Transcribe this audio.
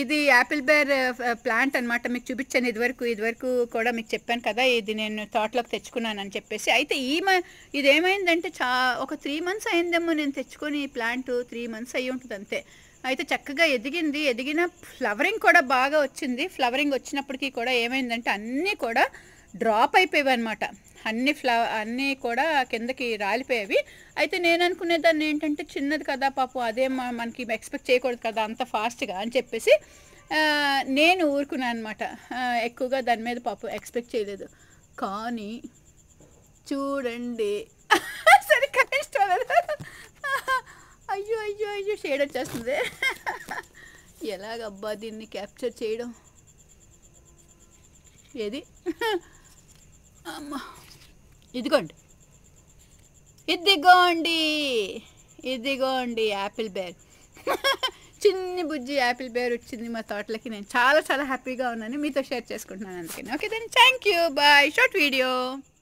ఇది Apple bear plant అన్నమాట మీకు చూపించాను ఇదివరకు ఇదివరకు కూడా మీకు చెప్పాను కదా ఇది నేను తోటలోకి తెచ్చుకున్నాను అని చెప్పేసి అయితే ఈ మ ఇది ఏమైందంటే చా ఒక త్రీ మంత్స్ అయిందేమో నేను తెచ్చుకొని ఈ ప్లాంట్ త్రీ మంత్స్ అయ్యి ఉంటుంది అంతే అయితే చక్కగా ఎదిగింది ఎదిగిన ఫ్లవరింగ్ కూడా బాగా వచ్చింది ఫ్లవరింగ్ వచ్చినప్పటికీ కూడా ఏమైందంటే అన్నీ కూడా డ్రాప్ అయిపోయేవి అనమాట అన్ని ఫ్లవ అన్నీ కూడా కిందకి రాలిపోయేవి అయితే నేను అనుకునేదాన్ని ఏంటంటే చిన్నది కదా పాపం అదే మ- మనకి ఎక్స్పెక్ట్ చేయకూడదు కదా అంత ఫాస్ట్గా అని చెప్పేసి ఆ, నేను ఊరుకున్నాను అనమాట ఎక్కువగా దాని మీద పాపం ఎక్స్పెక్ట్ చేయలేదు కానీ చూడండి సరిగ్గా ఇష్టం అయ్యో అయ్యో అయ్యో షేడ్ వచ్చేస్తుంది ఎలాగబ్బా దీన్ని క్యాప్చర్ చేయడం ఏది అమ్మా ఇదిగోండి ఇదిగోండి ఇదిగోండి యాపిల్ బేర్ చిన్ని బుజ్జి యాపిల్ బేర్ వచ్చింది మా తోటలకి నేను చాలా చాలా హ్యాపీగా ఉన్నాను మీతో షేర్ చేసుకుంటున్నాను అందుకని okay then thank you bye short video